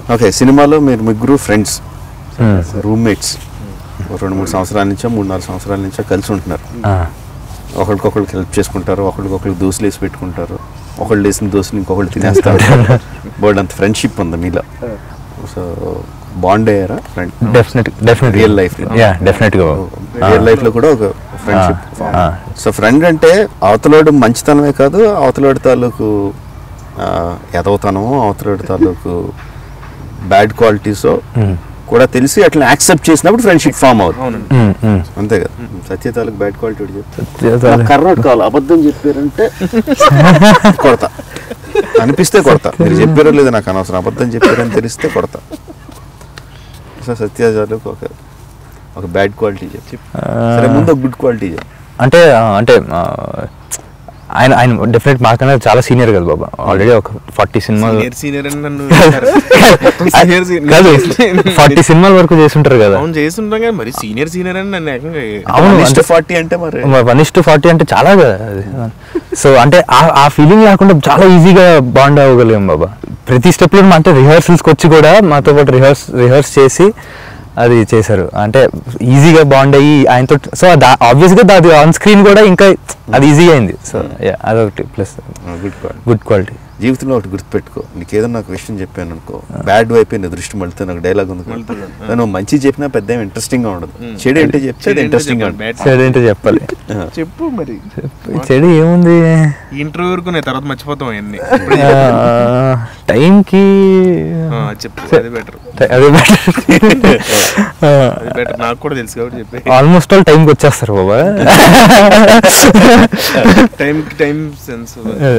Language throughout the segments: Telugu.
ఓకే సినిమాలో మీరు ముగ్గురు ఫ్రెండ్స్ రూమ్మేట్స్ రెండు మూడు సంవత్సరాల నుంచో మూడు నాలుగు సంవత్సరాల నుంచో కలిసి ఉంటున్నారు ఒకరికొకరికి హెల్ప్ చేసుకుంటారు ఒకరికొకరికి దోశలు వేసి పెట్టుకుంటారు ఒకళ్ళు వేసిన దోశలు ఇంకొకళ్ళు తినేస్తారు బోర్డు అంత ఫ్రెండ్షిప్ ఉంది మీలో సో బాండ్ అయ్యారా friend definite definite real life yeah definite గా రియల్ లైఫ్ లో కూడా ఒక ఫ్రెండ్షిప్ ఆ. సో ఫ్రెండ్ అంటే అవతలోడు మంచితనమే కాదు అవతలోడి తాలూకు ఆ, ఎదవతనమో అవతలోడి తాలూకు బ్యాడ్ క్వాలిటీస్ కూడా తెలిసి అట్లా యాక్సెప్ట్ చేసినప్పుడు ఫ్రెండ్షిప్ ఫామ్ అవుతుంది అంతే కదా సత్య తాలూకు బ్యాడ్ క్వాలిటీ ఒకటి చెప్తే కర్రోడ్ కావాలి అబద్ధం చెప్పారంటే కొడతా అనిపిస్తే కొడతా మీరు చెప్పారో లేదో నాకు అనవసరం అబద్ధం చెప్పారని తెలిస్తే కొడతా సో సత్యాజాలకు ఒక ఒక బ్యాడ్ క్వాలిటీ చెప్పి సరే ముందు ఒక గుడ్ క్వాలిటీ చెప్పి అంటే ఆ, అంటే ఆ, ఆయన ఆయన డెఫినెట్ మాకన్నా చాలా సీనియర్ కదా బాబా ఆల్రెడీ ఒక ఫార్టీ సినిమాలు సీనియర్ సీనియర్ అని నన్ను కాదు ఫార్టీ సినిమాల వరకు చేస్తుంటారు కదా అవును చేస్తుంటాం కానీ మరి సీనియర్ సీనియర్ అని నన్ను ఏకంగా అవును వన్ అంటే ఫార్టీ అంటే మరి వన్ ఇస్ టు ఫార్టీ అంటే చాలా కదా సో అంటే ఆ- ఆ ఫీలింగ్ లేకుండా చాలా ఈజీగా బాండ్ అవ్వగలిగాం బాబా ప్రతి స్టెప్ లో అంటే రిహర్సల్స్కి వచ్చి కూడా మాతో పాటు రిహర్స్ రిహర్స్ చేసి అది చేశారు అంటే ఈజీగా బాండ్ అయ్యి ఆయనతో సో ఆబ్వియస్గా అది ఆన్ స్క్రీన్ కూడా ఇంకా అది ఈజీగా అయింది సో అదొకటి plus good quality good quality జీవితంలో ఒకటి గుర్తుపెట్టుకో నీకు ఏదైనా నాకు విషయం చెప్పాను అనుకో బ్యాడ్ వైపు నీ దృష్టి మళ్ళీ నాకు డైలాగ్ ఉంది కదా. నువ్వు మంచి చెప్పినా పెద్ద ఇంట్రెస్టింగ్ గా ఉండదు చెడు ఏంటో చెప్తే అది ఇంట్రెస్టింగ్ గా ఉంటుంది బ్యాడ్ చెడు ఏంటో చెప్పాలి చెప్పు మరి చెడు ఏముంది ఇంటర్వ్యూ వరకు నేను తర్వాత మర్చిపోతాం అవన్నీ ఆ, టైంకి ఆ, చెప్పు అది బెటర్ అదే అది బెటర్ నాకు కూడా తెలుసు కాబట్టి చెప్పి ఆల్మోస్ట్ ఆల్ టైంకి వచ్చేస్తారు బాబా టైం టైం సెన్స్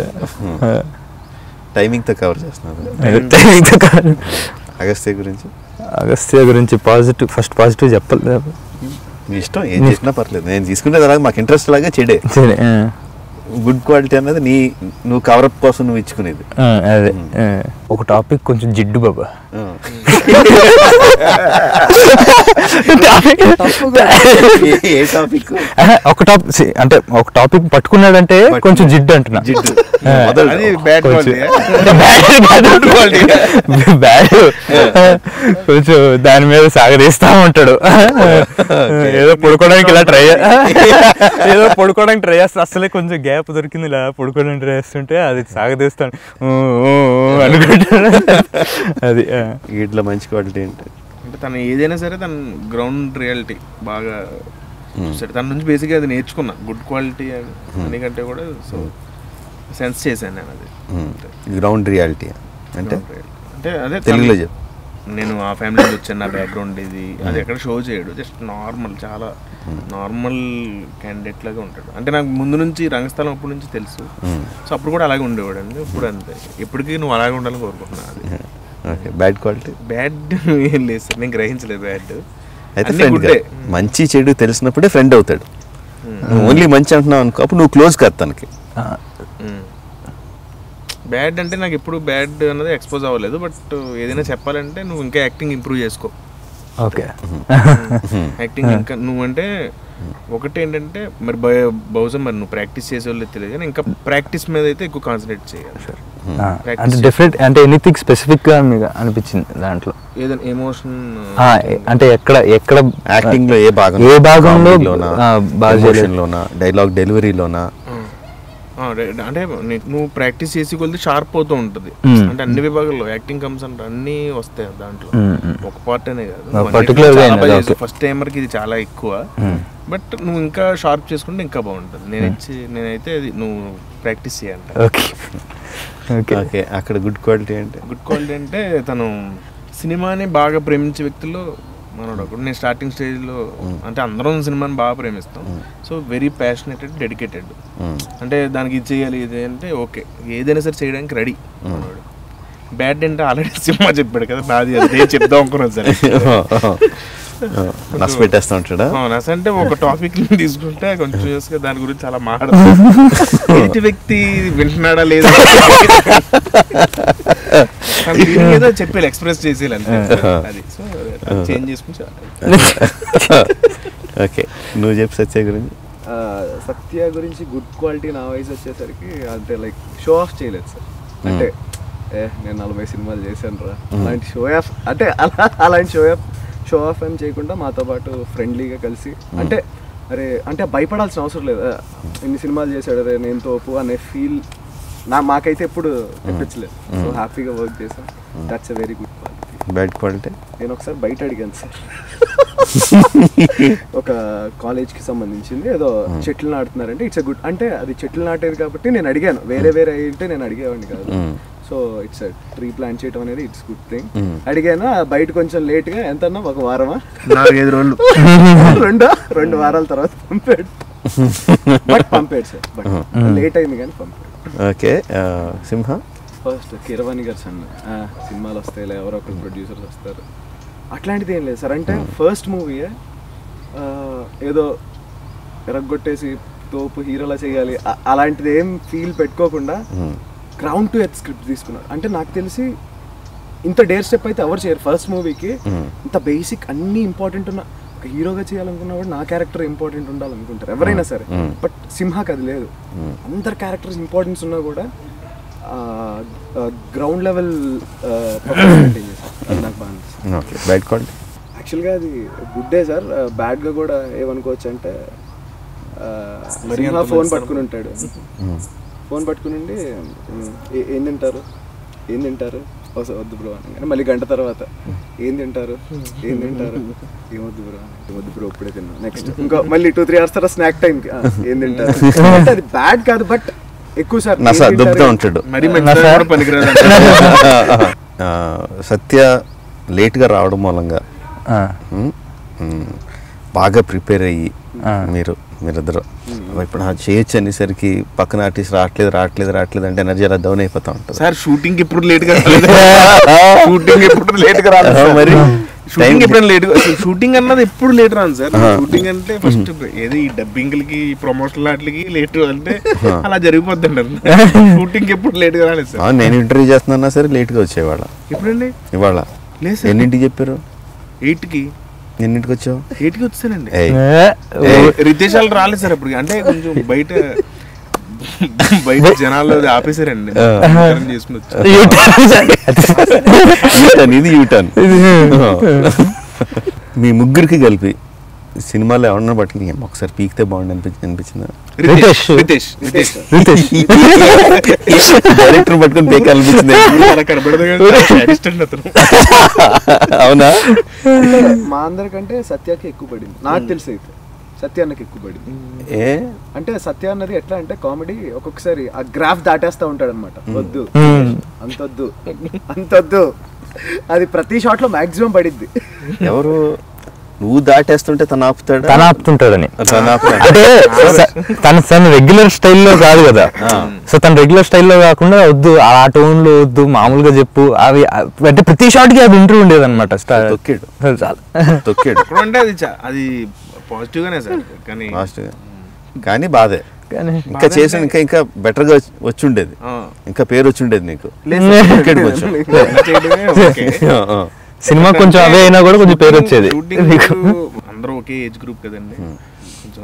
టైమింగ్ తో కవర్ చేస్తున్నారు టైంతో కాదు. అగస్త్య గురించి అగస్త్య గురించి పాజిటివ్ ఫస్ట్ పాజిటివ్ చెప్పాలి నీ ఇష్టం ఏం చేసినా పర్లేదు నేను తీసుకునేది అలాగే మాకు ఇంట్రెస్ట్ లాగా చెడే సరే ఆ, గుడ్ క్వాలిటీ అనేది నీ నువ్వు కవరప్ కోసం నువ్వు ఇచ్చుకునేది ఆ, అదే ఆ. ఒక టాపిక్ కొంచెం జిడ్డు బాబా ఆ. ఏ- ఏ టాపిక్ ఆహా, ఒక టాపిక్ అంటే ఒక టాపిక్ పట్టుకున్నాడంటే కొంచెం జిడ్డు అంటున్నా జిడ్డు ఆ. మొదలు అది బ్యాడ్ కొంచెం. క్వాలిటీ బ్యాడ్ కొంచెం దాని మీద సాగదీస్తా ఉంటాడు ఏదో పడుకోవడానికి ఇలా ట్రై ఏదో పడుకోవడానికి ట్రై చేస్తా అసలే కొంచెం గ్యాప్ దొరికింది ఇలా పడుకోవడానికి ట్రై చేస్తుంటే అది సాగదీస్తాను ఊ, ఊ, ఊ అనుకుంటాడు అది ఆ. వీటిలో మంచి క్వాలిటీ ఏంటి అంటే తను ఏదైనా సరే తన గ్రౌండ్ రియాలిటీ బాగా చూసాడు తన నుంచి బేసిక్గా అది నేర్చుకున్నా గుడ్ క్వాలిటీ అని ఎందుకంటే కూడా సో సెన్స్ చేశాను నేను అది గ్రౌండ్ రియాలిటీ అంటే అంటే అదే తను- తెలుగులో చెప్పు నేను ఆ ఫ్యామిలీ నుంచి వచ్చాను నా బ్యాక్గ్రౌండ్ ఇది అది ఎక్కడ షో చేయడు జస్ట్ నార్మల్ చాలా నార్మల్ క్యాండిడేట్ లాగా ఉంటాడు అంటే నాకు ముందు నుంచి రంగస్థలం అప్పటి నుంచి తెలుసు సో అప్పుడు కూడా అలాగే ఉండేవాడు అండి ఇప్పుడు అంతే ఇప్పటికీ నువ్వు అలాగే ఉండాలని కోరుకుంటున్నా అది ఓకే బ్యాడ్ క్వాలిటీ బ్యాడ్ ఏం లేదు సార్ నేను గ్రహించలేదు బ్యాడ్ అయితే అన్నీ ఫ్రెండ్ గుడ్డే మంచి చెడు తెలిసినప్పుడే ఫ్రెండ్ అవుతాడు నువ్వు ఓన్లీ మంచి అంటున్నావు అనుకో అప్పుడు నువ్వు క్లోజ్ కాదు తనకి ఆ, బ్యాడ్ అంటే నాకు ఎప్పుడు బ్యాడ్ అన్నది ఎక్స్పోజ్ అవ్వలేదు బట్ ఏదైనా చెప్పాలంటే నువ్వు ఇంకా యాక్టింగ్ ఇంప్రూవ్ చేసుకో ఓకే యాక్టింగ్ ఇంకా నువ్వంటే ఒకటి ఏంటంటే మరి బ- బహుశా మరి నువ్వు ప్రాక్టీస్ చేసే వాళ్ళు తెలియదు కానీ ఇంకా ప్రాక్టీస్ మీద అయితే ఎక్కువ కాన్సన్ట్రేట్ చేయాలి సార్ ఆ, Practice అంటే డిఫరెంట్ అంటే ఎనీథింగ్ స్పెసిఫిక్ గా మీకు అనిపించింది దాంట్లో ఏదైనా ఎమోషన్ ఆ, అంటే ఎక్కడ ఎక్కడ యాక్టింగ్ లో ఏ భాగం ఏ భాగంలో లోనా ఆ, బాగా చేయలేదు. లోనా డైలాగ్ డెలివరీలోనా అంటే నీ- నువ్వు ప్రాక్టీస్ చేసి కొలిది షార్ప్ అవుతూ ఉంటుంది Hmm. అంటే అన్ని విభాగాల్లో యాక్టింగ్ కమ్స్ అంటే అన్ని వస్తాయి దాంట్లో Hmm, hmm. ఒక పార్ట్ అనే కాదు ఒక particular గా అయినది, okay. ఫస్ట్ టైమర్కి ఇది చాలా ఎక్కువ బట్ నువ్వు ఇంకా షార్ప్ చేసుకుంటే ఇంకా బాగుంటుంది నేను ఇచ్చి నేనైతే అది నువ్వు ప్రాక్టీస్ చేయాలంట ఓకే ఓకే ఓకే అక్కడ గుడ్ క్వాలిటీ అంటే గుడ్ క్వాలిటీ అంటే తను సినిమాని బాగా ప్రేమించే వ్యక్తుల్లో మనోడు ఒకడు నేను స్టార్టింగ్ స్టేజ్లో అంటే అందరం సినిమాని బాగా ప్రేమిస్తాం సో వెరీ ప్యాషనేటెడ్ డెడికేటెడ్ అంటే దానికి ఇది చేయాలి ఇది అంటే ఓకే ఏదైనా సరే చేయడానికి రెడీ మనోడు బ్యాడ్ అంటే ఆల్రెడీ సినిమా చెప్పాడు కదా నాది అదే చెప్దాం అనుకున్నాను సరే నచ్చ పెట్టేస్తా ఉంటాడా అవునా అంటే ఒక టాపిక్ తీసుకుంటే కొంచెం గా దాని గురించి చాలా మాట్లాడతాం ఎదుటి వ్యక్తి వింటున్నాడా లేదా తన feeling ఏదో చెప్పేయాలి ఎక్స్ప్రెస్ చేసేయాలి అంతే అది సో చేంజ్ చేసుకుని చాలా ఓకే నువ్వు చెప్పు సత్య గురించి ఆ, సత్య గురించి గుడ్ క్వాలిటీ నా వయసు వచ్చేసరికి అంటే లైక్ షో ఆఫ్ చేయలేదు సార్ అంటే ఏ నేను నలభై సినిమాలు చేశాను రా అలాంటి షో ఆఫ్ అంటే అలా అలాంటి షో ఆఫ్ షో ఆఫ్ ఏం చేయకుండా మాతో పాటు ఫ్రెండ్లీగా కలిసి అంటే అరే అంటే భయపడాల్సిన అవసరం లేదు ఆ, ఇన్ని సినిమాలు చేశాడు అరే నేను తోపు అనే ఫీల్ నా మాకైతే ఎప్పుడు తెప్పించలేదు సో హ్యాపీగా వర్క్ చేసాం that's a very good quality bad quality నేను ఒకసారి బయట అడిగాను సార్ ఒక కాలేజ్ కి సంబంధించింది ఏదో చెట్లు నాటుతున్నారంటే ఇట్స్ గుడ్ అంటే అది చెట్లు నాటేది కాబట్టి నేను అడిగాను వేరే వేరే అయితే నేను అడిగేవాడిని కాదు సో ఇట్స్ ట్రీ ప్లాంట్ చేయడం అనేది ఇట్స్ గుడ్ థింగ్ అడిగాను ఆ బయట కొంచెం లేట్ గా ఎంత అన్నా ఒక వారమా నాలుగైదు రోజులు రెండు రెండు వారాల తర్వాత పంపాడు బట్ పంపాడు సార్ బట్ లేట్ అయింది కానీ పంపాడు ఓకే సింహ ఫస్ట్ కిరవాణి గారు సన్న ఆ, సినిమాలు వస్తాయి లే, ఎవరో ఒకరు ప్రొడ్యూసర్స్ వస్తారు అట్లాంటిది ఏం లేదు సార్ అంటే ఫస్ట్ మూవీ ఏదో ఎరగొట్టేసి తోపు హీరోలా చేయాలి అ- అలాంటిది ఏం ఫీల్ పెట్టుకోకుండా గ్రౌండ్ టు ఎత్ స్క్రిప్ట్ తీసుకున్నారు అంటే నాకు తెలిసి ఇంత డేర్ స్టెప్ అయితే ఎవరు చేయరు ఫస్ట్ మూవీకి ఇంత బేసిక్ అన్ని ఇంపార్టెంట్ ఉన్న ఒక హీరోగా చేయాలనుకున్నా కూడా నా క్యారెక్టర్ ఇంపార్టెంట్ ఉండాలనుకుంటారు ఎవరైనా సరే బట్ సింహాకి అది లేదు అందరి క్యారెక్టర్స్ ఇంపార్టెన్స్ ఉన్నా కూడా గ్రౌండ్ లెవెల్ మెయింటైన్ చేశారు అది నాకు బాగా నచ్చింది ఓకే బ్యాడ్ క్వాలిటీ యాక్చువల్గా అది గుడ్డే సార్ బ్యాడ్గా కూడా ఏమనుకోవచ్చు అంటే ఆ, మరీ సింహ అంత ఫోన్ మంచి పట్టుకుని ఉంటాడు ఫోన్ పట్టుకుని ఉండి "ఉమ్, ఏ- ఏం తింటారు ఏం తింటారు "ఓ, స- వద్దు బ్రో అనగానే మళ్ళీ గంట తర్వాత ఏం తింటారు ఏం తింటారు ఏమొద్దు బ్రో ఏమొద్దు బ్రో ఇప్పుడే తిన్నా నెక్స్ట్ ఇంకో మళ్ళీ టూ త్రీ అవర్స్ తర్వాత స్నాక్ టైం ఏం తింటారు అంటే అది బ్యాడ్ కాదు బట్ ఎక్కువ సార్ ఏం నస తింటారు? దుబ్బుతూ ఉంటాడు మరి మంచి కూడా పనికిరాదు ఆ, సత్య లేట్గా రావడం మూలంగా ఆ, ఉమ్, ఉమ్, బాగా ప్రిపేర్ అయ్యి మీరు మీరిద్దరు ఇప్పుడు అది చేయొచ్చు అనేసరికి పక్కన ఆర్టిస్ట్ రావట్లేదు రావట్లేదు రావట్లేదు అంటే ఎనర్జీ అలా డౌన్ అయిపోతా ఉంటుంది సార్ షూటింగ్ ఎప్పుడు లేట్ గా షూటింగ్ ఎప్పుడు లేట్ గా రాదు ఆ, మరి షూటింగ్ ఎప్పుడైనా లేట్ షూటింగ్ అన్నది ఎప్పుడు లేట్ రాను సార్ షూటింగ్ అంటే ఫస్ట్ ఏది ఈ డబ్బింగ్లకి ప్రమోషన్ వాటికి లేట్ అంటే అలా జరిగిపోద్ది షూటింగ్ ఎప్పుడు లేట్ గా రాలేదు సార్ ఆ, నేను ఇంటర్వ్యూ చేస్తున్నా సరే లేట్గా వచ్చేవాళ్ళ ఎప్పుడండి ఇవాళ లేదు సార్ ఎన్నింటికి చెప్పారు ఎయిట్ కి ఎన్నింటికి వచ్చావు ఎయిట్ కి వచ్చానండి ఏయ్ ఏ, రితేష్ వాళ్ళు రాలేదు సార్ ఇప్పుడు అంటే కొంచెం బయట బయట జనాలు అది ఆపేశారండి నమస్కారం చేసుకుని వచ్చాను. యూటర్న్ ఇది యూటర్న్ మీ ముగ్గురికి కలిపి సినిమాలో ఎవరన్నా పట్టుకుని "ఏం ఒకసారి పీకితే బాగుండి అనిపించింది అనిపించిందా రితేష్ రితేష్. రితేష్ రితేష్ డైరెక్టర్ పట్టుకుని పీక అనిపించింది అలా కనబడదు కదా అసిస్టెంట్ అతను అవునా అంటే మా అందరికంటే సత్యకి ఎక్కువ పడింది నాకు తెలిసి అయితే సత్య అన్నకి ఎక్కువ పడింది ఏ అంటే సత్య అన్నది ఎట్లా అంటే కామెడీ ఒక్కొక్కసారి ఆ గ్రాఫ్ దాటేస్తా ఉంటాడు అనమాట వద్దు అంతొద్దు అంతొద్దు అది ప్రతి షాట్ లో మాక్సిమం పడిద్ది ఎవరు నువ్వు దాటేస్తుంటే తను ఆపుతాడు తన ఆపుతుంటాడని తను ఆపుతాడు అంటే స- తన తన రెగ్యులర్ స్టైల్లో కాదు కదా సో తన రెగ్యులర్ స్టైల్లో కాకుండా వద్దు ఆ టోన్ లో వద్దు మామూలుగా చెప్పు అవి అంటే ప్రతి షాట్ కి అది ఇంటర్వ్యూ ఉండేది అనమాట తొక్కాడు. చాలా తొక్కాడు ఇప్పుడు అంటే అది చా- అది పాజిటివ్ గానే సార్ కానీ లాస్ట్ కానీ బాధే కానీ ఇంకా చేసిన ఇంకా ఇంకా బెటర్ గా వచ్చి- వచ్చి ఉండేది ఆ, ఇంకా పేరు వచ్చి ఉండేది నీకు లేదు సార్. తొక్కాడు కొంచెం అలా చేయడమే ఓకే. ఆ, ఆ. సినిమా కొంచెం అవే అయినా కూడా కొంచెం పేరు వచ్చేది షూటింగ్ మీకు అందరూ ఒకే ఏజ్ గ్రూప్ కదండి కొంచెం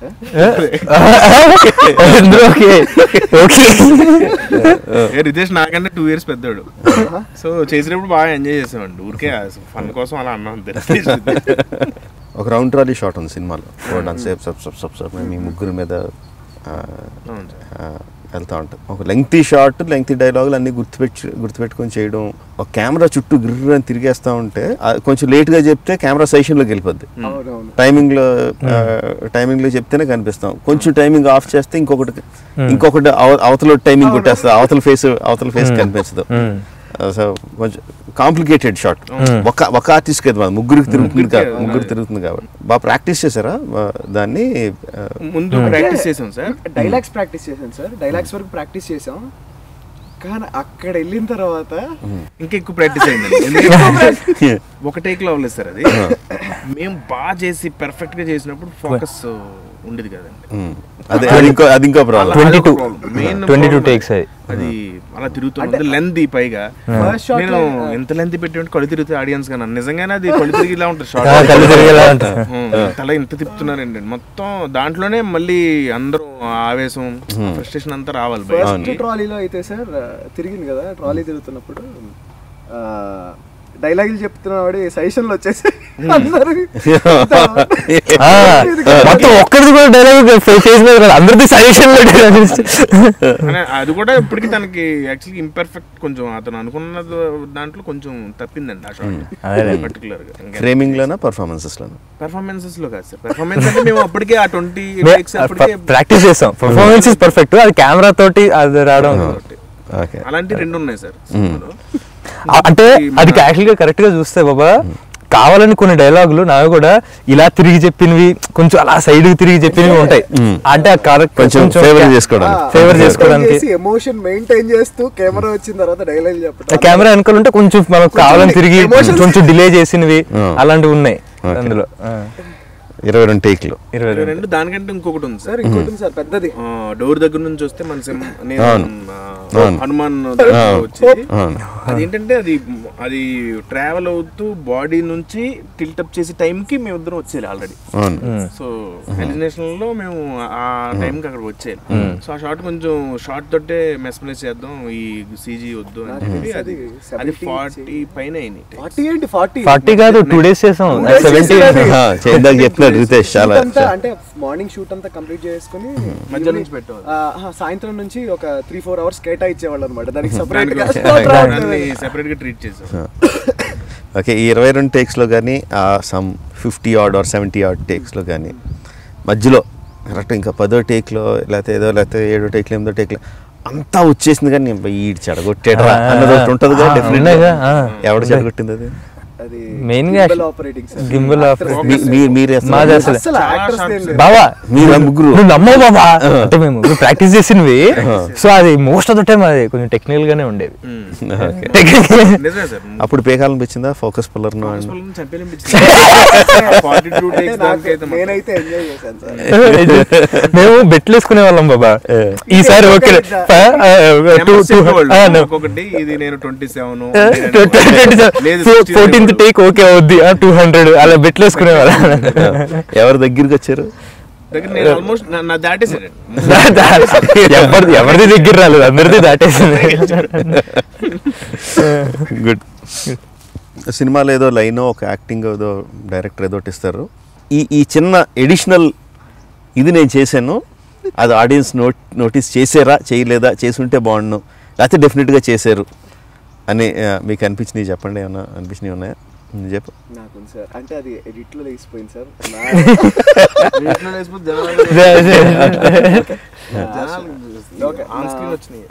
అందరూ ఓకే ఓకే ఏ రితేష్ నాకంటే టూ ఇయర్స్ పెద్దోడు సో చేసినప్పుడు బాగా ఎంజాయ్ చేసామండి ఊరికే ఫన్ కోసం అలా అన్నాం అంతే రితేష్, రితేష్. ఒక రౌండ్ ట్రాలీ షాట్ ఉంది సినిమాలో ఓ సేపు సబ్ సబ్ సబ్ సబ్ మీ ముగ్గురు మీద ఆ, అవును సార్. ఆ, వెళ్తా ఉంటుంది ఒక లెంగ్తీ షాట్ లెంగ్తీ డైలాగులు అన్ని గుర్తుపెట్టి గుర్తుపెట్టుకొని చేయడం ఒక కెమెరా చుట్టూ గిర్ర అని తిరిగేస్తా ఉంటే ఆ, కొంచెం లేట్గా చెప్తే కెమెరా సెషన్లోకి వెళ్ళిపోద్ది అవునవును టైమింగ్ లో టైమింగ్ లో చెప్తేనే కనిపిస్తాం కొంచెం టైమింగ్ ఆఫ్ చేస్తే ఇంకొకటి ఇంకొకటి అవ- అవతల టైమింగ్ కొట్టేస్తుంది అవతల ఫేస్ అవతల ఫేస్ కనిపించదు సో కొంచెం కాంప్లికేటెడ్ షాట్ ఒక ఒక ఆర్టిస్ట్ కదా మాది, ముగ్గురికి తిరుగుతుంది కా- ముగ్గురు తిరుగుతుంది కాబట్టి బాగా ప్రాక్టీస్ చేశారా బా- దాన్ని ఆ, ముందు ప్రాక్టీస్ చేసాం సార్ డైలాగ్స్ ప్రాక్టీస్ చేశాను సార్ డైలాగ్స్ వరకు ప్రాక్టీస్ చేసాం కానీ అక్కడ వెళ్ళిన తర్వాత ఇంకా ఎక్కువ ప్రాక్టీస్ అయిందండి ఎందుకంటే ఒక టేక్ లో అవ్వలేదు సార్ అది మేము బాగా చేసి పెర్ఫెక్ట్ గా చేసినప్పుడు ఫోకస్ ఉండేది కదండి ఉమ్. అదే అది ఇంకో అది ఇంకో ప్రాబ్లం 22 మెయిన్ 22 takes అయ్యి. అది అలా తిరుగుతుంది లెంత్ పైగా First shot నేను లో, ఎంత లెంత్ పెట్టి కళ్ళు తిరుగుతాయి ఆడియన్స్ గా నిజంగానే అది కళ్ళు తిరిగి ఇలా ఉంటుంది ఆ, కళ్ళు తిరిగేలా ఉంటుంది. షార్ట్ తల ఇంత తిప్పుతున్నారండి మొత్తం దాంట్లోనే మళ్ళీ అందరూ ఆవేశం ఫ్రస్ట్రేషన్ అంతా రావాలి ఫస్ట్ బయటికి. ట్రాలీలో అయితే సార్ తిరిగింది కదా ట్రాలీ తిరుగుతున్నప్పుడు డైలాగులు చెప్తున్నవాడు సజెషన్లు వచ్చేసి అందరూ ఆ, మొత్తం ఒక్కరిది కూడా డైలాగ్ ఫేస్ మీద రాదు. అందరిది సజెషన్ అనే అది కూడా ఇప్పటికి తనకి యాక్చువల్లీ ఇంపర్ఫెక్ట్ కొంచెం అతను అనుకున్న దాంట్లో కొంచెం తప్పిందండి ఆ షాట్ పర్టికులర్ గా ఫ్రేమింగ్ లోనా పర్ఫార్మెన్సెస్ లోనా పెర్ఫార్మెన్సెస్ లో కాదు సార్ పెర్ఫార్మెన్స్ అంటే మేము అప్పటికే ఆ ట్వంటీ అప్పటికే ప్రాక్టీస్ చేస్తాం పర్ఫార్మెన్స్ ఇస్ పర్ఫెక్ట్ అది కెమెరా తోటి అది రావడం ఓకే అలాంటి రెండు ఉన్నాయి సార్ సినిమాలో. ఆ- అంటే అది యాక్చువల్ గా కరెక్ట్ గా చూస్తే బాబా కావాలని కొన్ని డైలాగులు నావి కూడా ఇలా తిరిగి చెప్పినవి కొంచెం అలా సైడ్ కి తిరిగి చెప్పినవి ఉంటాయి అంటే ఆ కరెక్ట్ కొంచెం ఫేవర్ చేసుకోవడానికి Favour చేసుకోవడానికి. ఎమోషన్ మెయింటైన్ చేస్తూ కెమెరా వచ్చిన తర్వాత డైలాగ్ చెప్పడం కెమెరా వెనకాల ఉంటే కొంచెం మనం కావాలని తిరిగి emotions- కొంచెం డిలే చేసినవి ఆ. అలాంటివి ఉన్నాయి Okay. అందులో ఆ. ఇరవై రెండు టేక్లు ఇరవై ఇరవై రెండు రెండు దానికంటే ఇంకొకటి ఉంది సార్ సార్ ఇంకోటి ఉంది సార్ పెద్దది డోర్ దగ్గర నుంచి వస్తే మన సినిమా నేను అవును. ఆ, అవును. హనుమాన్ దగ్గర అవును. వచ్చేది అవును. అదేంటంటే అది అది ట్రావెల్ అవుతూ బాడీ నుంచి టిల్టప్ చేసే టైం కి మేము ఇద్దరం వచ్చేయాలి ఆల్రెడీ అవును సో హెలినేషన్ లో మేము ఆ టైం కి అక్కడ వచ్చేయాలి సో ఆ షార్ట్ కొంచెం షార్ట్ తోటే మెస్మరైజ్ చేద్దాం ఈ సీజీ వద్దు అని చెప్పి అది అది ఫార్టీ పైన అయినాయి ఫార్టీ ఏంటి ఫార్టీ ఫార్టీ కాదు టూ డేస్ చేసాం Two days సెవెంటీ చేసారు అది. ఆ, చేద్దాం చెప్పినాడు రితేష్ చాలా అంతా అంటే మార్నింగ్ షూట్ అంతా కంప్లీట్ చేసుకుని మధ్య నుంచి పెట్టేవాళ్ళు. ఆ, ఆ, సాయంత్రం నుంచి ఒక త్రీ ఫోర్ అవర్స్ కేటాయించేవాళ్ళు అనమాట దానికి సపరేట్ గా దాన్ని సెపరేట్ గా ట్రీట్ చేసాం ఓకే ఈ ఇరవై రెండు టేక్స్లో కానీ some fifty odd or seventy odd టేక్స్లో కానీ మధ్యలో కరెక్ట్ ఇంకా పదో టేక్లో లేకపోతే ఏదో లేకపోతే ఏడో టేక్లో ఎనిమిదో టేక్లో అంతా వచ్చేసింది కానీ నేను ఈ చెడగొట్టేటరా అన్నది ఒకటి ఉంటుంది కదా ఆ, definitely. ఉన్నాయిగా, ఆ. ఎవడు చెడగొట్టింది అది అది Main గా ఆపరేటింగ్ సార్ గింబల్ ఆఫ్ మీ- మీ- మీరే అసలు- మాది అసలు అసలు చాలా యాక్టర్స్ shots. బావా మీరు ముగ్గురు నువ్వు నమ్మవు బాబా అంటే మేము ప్రాక్టీస్ చేసినవి సో అది మోస్ట్ ఆఫ్ ద టైం అది కొంచెం టెక్నికల్ గానే ఉండేది ఓకే నిజమే సార్ అప్పుడు పేకాలనిపించిందా focus puller forty two takes దానికి అయితే మాత్రం. నేనైతే ఎంజాయ్ చేశాను సార్ మేము బెట్లు వేసుకునే వాళ్ళం బాబా ఈసారి ఓకే Numbers చెప్పేవాళ్ళు. ఒక్కొక్కటి ఇది నేను twenty seven fourteenth take okay అవుద్ది టూ హండ్రెడ్ అలా బెట్లు వేసుకునే వాళ్ళం ఎవరి దగ్గరికి వచ్చారు దగ్గర నేను ఆల్మోస్ట్ నా దాటేసాడు ఎవరిది ఎవరిది దగ్గర రాలేదు అందరిది దాటేసింది గుడ్ సినిమాలో ఏదో లైన్ ఒక యాక్టింగ్ ఏదో డైరెక్టర్ ఏదో ఒకటి ఇస్తారు ఈ ఈ చిన్న ఎడిషనల్ ఇది నేను చేశాను అది ఆడియన్స్ నోట్ నోటీస్ చేసారా చేయలేదా చేసుంటే బాగుండు లేకపోతే డెఫినెట్గా చేశారు అని ఆ, మీకు అనిపించినవి చెప్పండి ఏమన్నా అనిపించినవి ఉన్నాయా ఉమ్, చెప్పు నాకు సార్ అంటే అది ఎడిట్ లో లేచిపోయింది సార్ ఆన్ స్క్రీన్ వచ్చినాయి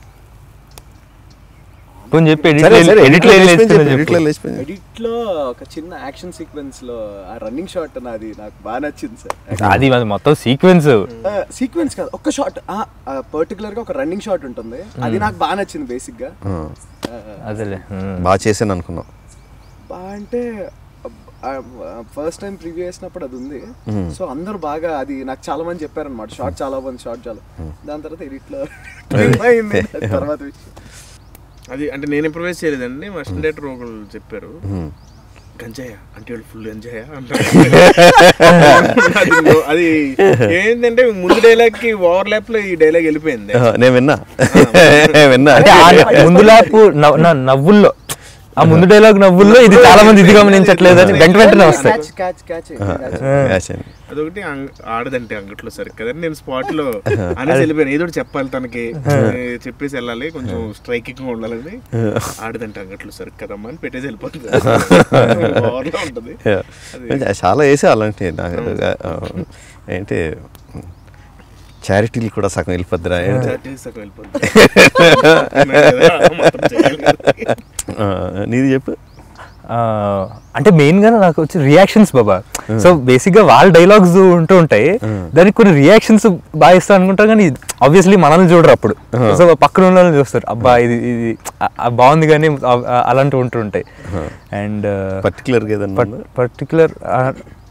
కొంచెం చెప్పి సరే, సరే, ఎడిట్ edit లో లేచిపోయింది చెప్పు, edit లో లేచిపోయింది. ఎడిట్ లో ఒక చిన్న యాక్షన్ సీక్వెన్స్ లో ఆ రన్నింగ్ షాట్ నాది నాకు బాగా నచ్చింది సార్ అది అది మొత్తం సీక్వెన్స్ సీక్వెన్స్ కాదు ఒక్క షాట్ పర్టికులర్ గా ఒక రన్నింగ్ షాట్ ఉంటుంది అది నాకు బాగా నచ్చింది బేసిక్ గా ఆ, అదేలే ఉమ్. బాగా చేశాను అనుకున్నాం బాగా అంటే ఫస్ట్ టైం ప్రివ్యూ చేసినప్పుడు అది ఉంది సో అందరూ బాగా అది నాకు చాలా మంది చెప్పారనమాట షార్ట్ చాలా బాగుంది షార్ట్ చాలా దాని తర్వాత ఎడిట్ లో అయింది తర్వాత విషయం. అది అంటే నేను ఇంప్రవైజ్ చేయలేదండి మా డైరెక్టర్ ఒకళ్ళు చెప్పారు గంజాయ అంటే వాళ్ళు ఫుల్ గంజాయ అంటారు అది నో- అది ఏంటంటే ముందు డైలాగ్ కి ఓవర్ ల్యాప్ లో ఈ డైలాగ్ వెళ్ళిపోయింది ఆ, నేను విన్నా విన్నా అంటే ఆ ముందు లాపు నవ్- నా నవ్వుల్లో ఆ ముందు డైలాగ్ నవ్వుల్లో ఇది చాలా మంది ఇది గమనించట్లేదని వెంట వెంటనే వస్తాయి క్యాచ్ క్యాచ్ క్యాచ్ యాక్షన్. అదొకటి అంగ- ఆడదంటే అంగట్లో సరే కదండి నేను స్పాట్ లో అనేసి వెళ్ళిపోయాను ఏదో ఒకటి చెప్పాలి తనకి ఏ, చెప్పేసి వెళ్ళాలి కొంచెం స్ట్రైకింగ్ గా ఉండాలని ఆడదంటే అంగట్లో సరే కదమ్మా అని పెట్టేసి వెళ్ళిపోతుంది Over లో ఉంటది Yeah. చాలా వేసే అలాంటి నాకు ఆ, ఏంటి చారిటీలు కూడా సగం వెళ్ళిపోద్దిరా ఏంటి? Charity సగం వెళ్ళిపోతుంది మొత్తం చేయాలి కదా. ఆ, నీది చెప్పు ఆ, అంటే మెయిన్ గా నాకు వచ్చి రియాక్షన్స్ బాబా సో బేసిక్ గా వాళ్ళ డైలాగ్స్ ఉంటూ ఉంటాయి దానికి కొన్ని రియాక్షన్స్ బాగా ఇస్తా అనుకుంటారు కానీ ఆబ్వియస్లీ మనల్ని చూడరు అప్పుడు సో పక్కన ఉన్న వాళ్ళని చూస్తారు అబ్బా ఇది ఇది ఆ, ఆ, బాగుంది కానీ ఆ, ఆ, అలాంటివి ఉంటూ ఉంటాయి అండ్ పర్టికులర్గా ఏదన్నా ఉందా? పర్టికులర్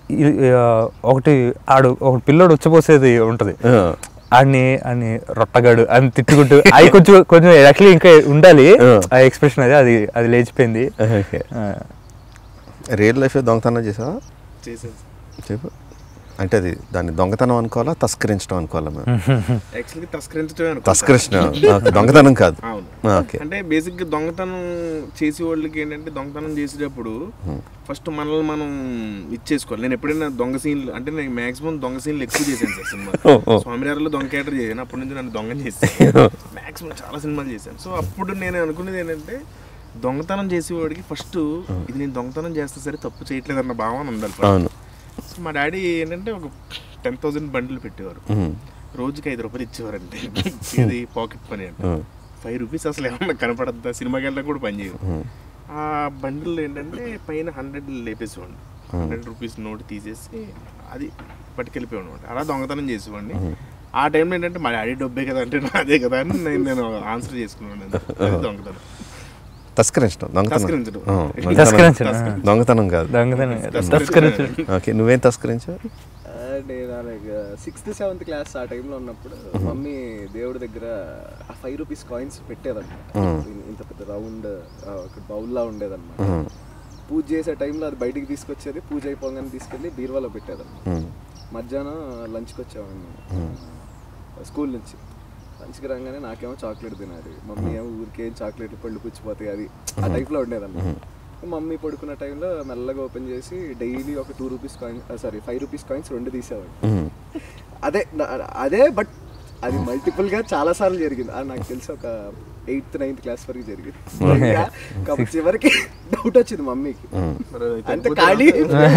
ఈ- ఆ, ఒకటి ఆడు ఒక పిల్లోడు ఉచ్చపోసేది ఉంటుంది ఆడిని అని రొట్టగాడు అని తిట్టుకుంటూ అది కొంచెం కొంచెం యాక్చువల్లీ ఇంకా ఉండాలి ఆ ఎక్స్ప్రెషన్ అది అది అది లేచిపోయింది ఓకే ఆ, రియల్ లైఫ్ దొంగతనం చేసావా చేసేది చెప్పు అంటే అది దాన్ని దొంగతనం అనుకోవాలా తస్కరించడం అనుకోవాలా మేము యాక్చువల్లీ తస్కరించడమే అనుకుంటా. తస్కరించడం ఓకే, దొంగతనం కాదు అవును ఓకే అంటే బేసిక్ గా దొంగతనం చేసే వాళ్ళకి ఏంటంటే దొంగతనం చేసేటప్పుడు ఫస్ట్ మనల్ని మనం ఇచ్చేసుకోవాలి నేను ఎప్పుడైనా దొంగ సీన్లు అంటే నేను మాక్సిమం దొంగ సీన్లు ఎక్కువ చేశాను సార్ సినిమా ఓ, ఓ. స్వామివారిలో దొంగ క్యారెక్టర్ చేశాను అప్పటి నుంచి నన్ను దొంగ చేశాను మాక్సిమం చాలా సినిమాలు చేశాను సో అప్పుడు నేను అనుకునేది ఏంటంటే దొంగతనం చేసేవాడికి ఫస్ట్ ఇది నేను దొంగతనం చేస్తే సరే తప్పు చేయట్లేదు అన్న భావన ఉండాలి first. అవును సో మా డాడీ ఏంటంటే ఒక టెన్ థౌసండ్ బండ్లు పెట్టేవారు ఉమ్, రోజుకి ఐదు రూపాయలు ఇచ్చేవారంటే ఇది పాకెట్ పని అంటే ఉమ్, ఫైవ్ రూపీస్ అసలు ఏమన్నా కనపడద్దా సినిమాకి వెళ్ళడానికి కూడా పని చేయదు ఉమ్, ఆ బండిల్ ఏంటంటే పైన హండ్రెడ్ లేపేసేవాడిని హండ్రెడ్ రూపీస్ నోట్ తీసేసి అది పట్టుకెళ్ళిపోయాడు అనమాట అలా దొంగతనం చేసేవాడిని ఆ టైంలో ఏంటంటే మా డాడీ డబ్బే కదా అంటే నాదే కదా అని నేను నేను ఆన్సర్ చేసుకున్నాను అది దొంగతనం తస్కరించడం దొంగతనం తస్కరించడం. ఆ, దొంగతనం. తస్కరించడం. దొంగతనం కాదు దొంగతనం కాదు. తస్కరించడం. ఓకే నువ్వేం తస్కరించావు నేను అలాగ సిక్స్త్ సెవెంత్ క్లాస్ ఆ టైంలో ఉన్నప్పుడు మమ్మీ దేవుడి దగ్గర ఆ ఫైవ్ రూపీస్ కాయిన్స్ పెట్టేదన్నమాట ఇంత పెద్ద రౌండ్ ఒక బౌల్లా ఉండేదన్నమాట ఉమ్, పూజ చేసే టైంలో అది బయటికి తీసుకొచ్చేది పూజ అయిపోగానే తీసుకెళ్ళి బీరువాలో పెట్టేదన్నమాట ఉమ్, మధ్యాహ్నం లంచ్కి వచ్చేవాడిని స్కూల్ నుంచి లంచ్కి రాగానే నాకేమో చాక్లెట్ తినాలి మమ్మీ ఏమో ఊరికేం చాక్లెట్లు పళ్ళు పుచ్చిపోతాయి అది ఆ టైప్లో ఉండేదన్నమాట మమ్మీ పడుకున్న టైంలో మెల్లగా ఓపెన్ చేసి డైలీ ఒక two rupees coin sorry five rupees coins రెండు తీసేవాడు ఉమ్. అదే నా- అదే బట్ అది మల్టిపుల్ గా చాలా సార్లు జరిగింది అది నాకు తెలిసి ఒక ఎయిత్ నైన్త్ క్లాస్ వరకు జరిగింది కాబట్టి చివరికి డౌట్ వచ్చింది మమ్మీకి అంత ఖాళీ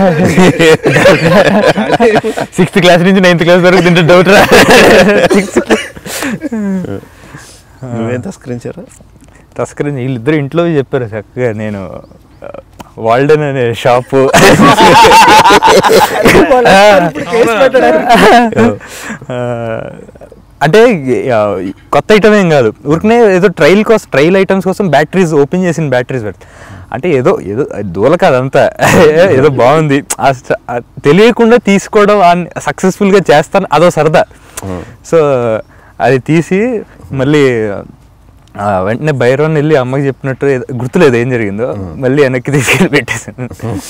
సిక్స్త్ క్లాస్ నుంచి నైన్త్ క్లాస్ వరకు తింటే డౌట్ రా నువ్వేం తస్కరించారా తస్కరించి వీళ్ళిద్దరు ఇంట్లో చెప్పారు చక్కగా నేను వాల్డెన్ అనే షాపు అంటే ఆ, కొత్త ఐటమ్ ఏం కాదు ఊరికనే ఏదో ట్రైల్ కోసం ట్రైల్ ఐటమ్స్ కోసం బ్యాటరీస్ ఓపెన్ చేసిన బ్యాటరీస్ పెడతా అంటే ఏదో ఏదో అది దూల కాదంతా ఏదో బాగుంది ఆ స- ఆ తెలియకుండా తీసుకోవడం సక్సెస్ఫుల్గా చేస్తాను అదో సరదా సో అది తీసి మళ్ళీ ఆ, వెంటనే బైరోన్ వెళ్ళి అమ్మకి చెప్పినట్టు ఏదో- గుర్తులేదు ఏం జరిగిందో మళ్ళీ వెనక్కి తీసుకెళ్ళి పెట్టేశాను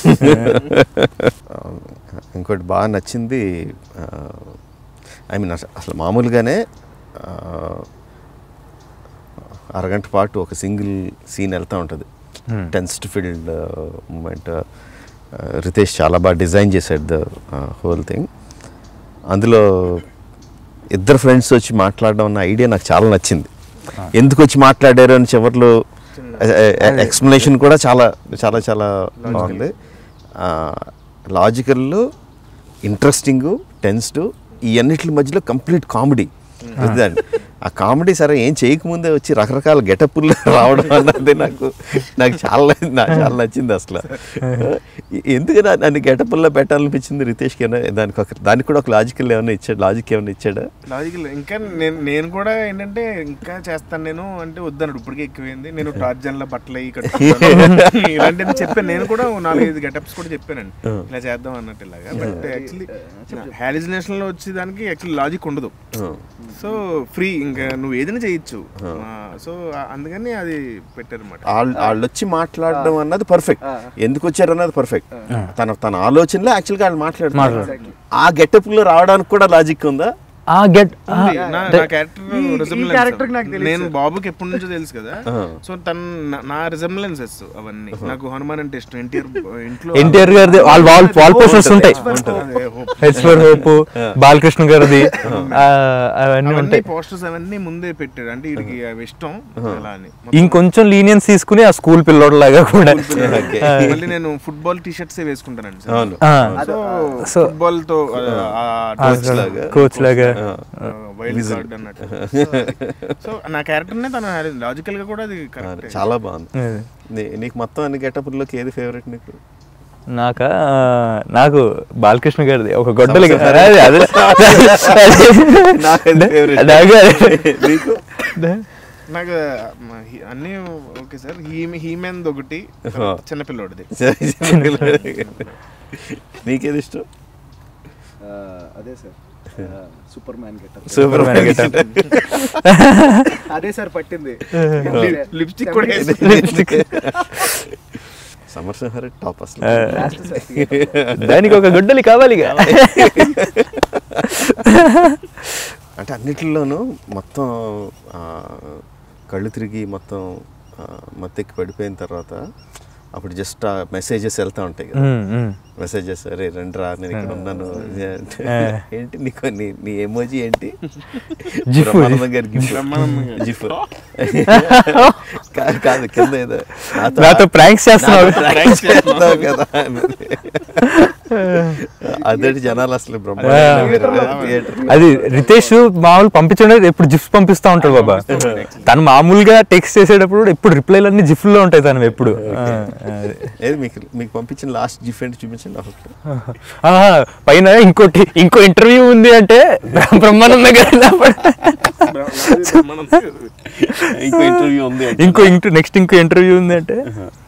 ఇంకోటి బాగా నచ్చింది ఐ మీన్ అసలు మామూలుగానే ఆ, అరగంట పాటు ఒక సింగిల్ సీన్ వెళ్తూ ఉంటుంది టెన్స్ట్ ఫీల్డ్ మూమెంట్ రితేష్ చాలా బాగా డిజైన్ చేశాడు ద హోల్ థింగ్ అందులో ఇద్దరు ఫ్రెండ్స్ వచ్చి మాట్లాడడం అన్న ఐడియా నాకు చాలా నచ్చింది ఎందుకు వచ్చి మాట్లాడారు అని చివర్లో ఎక్స్ప్లెనేషన్ కూడా చాలా చాలా చాలా బాగుంది లాజికల్ ఇంట్రెస్టింగ్ టెన్స్డ్ ఈ అన్నిటి మధ్యలో కంప్లీట్ కామెడీ ఆ కామెడీ సరే ఏం చేయకముందే వచ్చి రకరకాల గెటప్పులు రావడం అన్నది నాకు నాకు చాలా నాకు చాలా నచ్చింది అసలు ఎందుకు నా- నన్ను గెటప్పుల్లో పెట్టాలనిపించింది రితేష్కి ఏమైనా దానికి ఒక దానికి కూడా ఒక లాజికల్ ఏమైనా ఇచ్చాడు లాజిక్ ఏమైనా ఇచ్చాడా లాజికల్ ఇంకా నేను నేను కూడా ఏంటంటే ఇంకా చేస్తాను నేను అంటే వద్దన్నాడు ఇప్పటికే ఎక్కువైంది నేను టార్జన్ లో బట్టలు అయ్యి కట్టుకుంటాను ఇలాంటివి చెప్పాను నేను కూడా ఓ నాలుగైదు గెటప్స్ కూడా చెప్పానండి ఇలా చేద్దాం అన్నట్టు ఇలాగా బట్ యాక్చువల్లీ హాలిజినేషన్ లో వచ్చేదానికి యాక్చువల్లీ లాజిక్ ఉండదు సో ఫ్రీ ఇంకా నువ్వు ఏదైనా చేయొచ్చు సో అందుకని అది పెట్టారన్నమాట వాళ్ళు వాళ్ళు వచ్చి మాట్లాడడం అన్నది పర్ఫెక్ట్ ఎందుకు వచ్చారు అన్నది పర్ఫెక్ట్ తన తన ఆలోచనలో యాక్చువల్గా వాళ్ళు మాట్లాడుతున్నారు ఆ గెటప్ లో రావడానికి కూడా లాజిక్ ఉందా ఆ గెట్ ఉంది. నా నా క్యారెక్టర్ ఈ- ఈ resemblance. character కి నాకు తెలుసు. నేను బాబుకి ఎప్పటి నుంచో తెలుసు కదా సో తన నా- నా రిజెంబ్లెన్సెస్ అవన్నీ నాకు హనుమాన్ అంటే ఇష్టం ఎన్టీఆర్ ఇంట్లో ఎన్టీఆర్ గారిది వాళ్ళ వాల్ వాల్ పోస్టర్స్ ఉంటాయి అదే, hope. H for hope Balakrishna గారిది ఆ, అవన్నీ అవన్నీ ఉంటాయి పోస్టర్స్ అవన్నీ ముందే పెట్టాడు అంటే వీడికి అవి ఇష్టం అలా అని ఇంకొంచెం లీనియన్స్ తీసుకుని ఆ స్కూల్ పిల్లోడు లాగా కూడా Okay. మళ్ళీ నేను ఫుట్బాల్ టీ షర్ట్స్ వేసుకుంటానండి అవును ఆ, సో సో ఫుట్బాల్ తో కోచ్ లాగా కోచ్ లాగా వైల్డ్ కార్డ్ అన్నట్టు సో నా క్యారెక్టర్ నే తన లాజికల్ గా కూడా అది కరెక్ట్ చాలా బాగుంది అదే. నీ- నీకు మొత్తం అన్ని గెటప్లోకి ఏది ఫేవరెట్ నీకు నాకా నాకు బాలకృష్ణ గారిది ఒక గొడ్డలి సంవత్సరం అదే, అదే. నాకు అది favorite. నాకు అదే. నీకు నాకు మ- హీ- అన్నీ ఓకే సార్ హీ హీమెన్ ఒకటి ఆ. చిన్నపిల్లోడిది నీకేది ఇష్టం ఆ, అదే sir super man getup super Superman getup. అదే సార్ పట్టింది లిప్స్టిక్ కూడా లిప్స్టిక్ సమర్సింహారెడ్డి టాప్ అసలు లాస్ట్ సార్ theatre లో. దానికి ఒక గుడ్డలి కావాలిగా అంటే అన్నిటిలోనూ మొత్తం ఆ, కళ్ళు తిరిగి మొత్తం ఆ, మత్తెక్కి పడిపోయిన తర్వాత అప్పుడు జస్ట్ ఆ మెసేజెస్ వెళ్తా ఉంటాయి కదా ఉమ్, ఉమ్. మెసేజెస్ అరే రండి రా నేను ఇక్కడ ఉన్నాను ఇది అంటే, ఆ. ఏంటి నీకు నీ నీ ఎమోజీ ఏంటి జిఫ్. బ్రహ్మానందం గారి గిఫ్ట్ బ్రహ్మానందం గారి. జిఫ్ కాదు కాదు కింద ఏదో నాతో ప్రాంక్స్ చేస్తున్నావు నాతో pranks చేస్తున్నావు కదా అదేంటి జనాలు అసలు బ్రహ్మాండం అది రితేష్ మామూలు పంపించండి ఎప్పుడు జిఫ్స్ పంపిస్తా ఉంటాడు బాబా తను మామూలుగా టెక్స్ట్ చేసేటప్పుడు కూడా ఎప్పుడు రిప్లైలు అన్ని జిఫ్ లో ఉంటాయి తను ఎప్పుడు ఆ, అదే. ఏది మీకు మీకు పంపించిన లాస్ట్ జిఫ్ ఏంటి చూపించండి ఓకే ఆ, పైన ఇంకోటి ఇంకో ఇంటర్వ్యూ ఉంది అంటే బ్రహ్మానంద గారు ఇంకో ఇంటర్వ్యూ ఉంది అంటే. ఇంకో ఇంటూ నెక్స్ట్ ఇంకో ఇంటర్వ్యూ ఉంది అంటే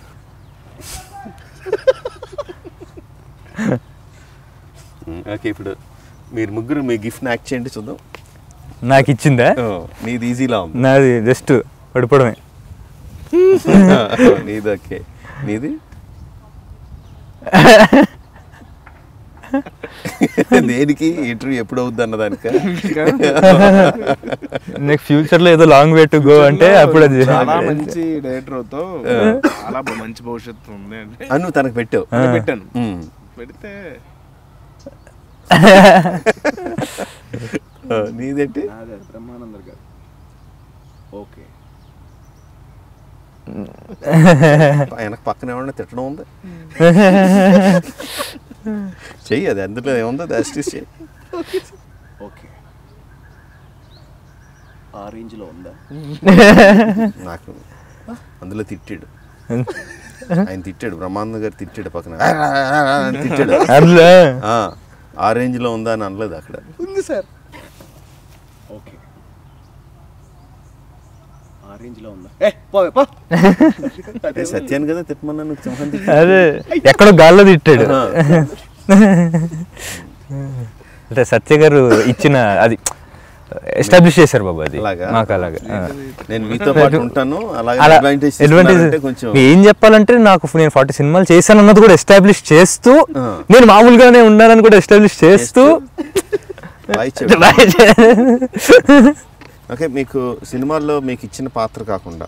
ఉమ్, ఓకే ఇప్పుడు మీరు ముగ్గురు మీ గిఫ్ట్ యాక్ట్ చేయండి చూద్దాం నాకు ఇచ్చిందా ఓ, నీది ఈజీలా ఉంది నాది జస్ట్ పడిపోవడమే నీది ఓకే నీది దేనికి ఇంటర్వ్యూ ఎప్పుడు అవుద్ది అన్న దానిక నెక్స్ట్ ఫ్యూచర్ లో ఏదో లాంగ్ వే టు గో అంటే అప్పుడు అది చాలా మంచి డైరెక్టర్ తో చాలా బా- మంచి భవిష్యత్తు ఉంది అంటే అని నువ్వు తనకు పెట్టావు నేను పెట్టాను ఉమ్. పెడితే ఆ, నీదేంటి అదే బ్రహ్మానందర్ గారు ఓకే వెనక పక్కన ఏమన్నా తిట్టడం ఉంది చెయ్యి అది అందులో ఏముందో దాస్టీస్ చెయ్యి ఓకే ఆ రేంజ్ లో ఉందా నాకు అందులో తిట్టాడు ఆయన తిట్టాడు బ్రహ్మానంద గారు తిట్టాడు పక్కన అని తిట్టాడు అందులో ఆ, ఆ రేంజ్ లో ఉందా అని అనలేదు అక్కడ ఉంది సార్ ఓకే ఆ రేంజ్ లో ఉందా ఏ పోవే పో ఏ సత్యాన్ని కదా తిట్టమన్నా నువ్వు సింహం తిట్టి అదే ఎక్కడో గాల్లో తిట్టాడు ఆ. అంటే సత్య గారు ఇచ్చిన అది ఎస్టాబ్లిష్ చేశారు బాబు అది అలాగా? మాకు అలాగా ఆ. నేను మీతో పాటు ఉంటాను అలాగే అలా అడ్వాంటేజ్ అడ్వాంటేజ్ కొంచెం ఏం చెప్పాలంటే నాకు నేను ఫార్టీ సినిమాలు చేశాను అన్నది కూడా ఎస్టాబ్లిష్ చేస్తూ ఆ. నేను మామూలుగానే ఉన్నానని కూడా ఎస్టాబ్లిష్ చేస్తూ బాగా ఇచ్చాడు. ఓకే మీకు సినిమాల్లో మీకు ఇచ్చిన పాత్ర కాకుండా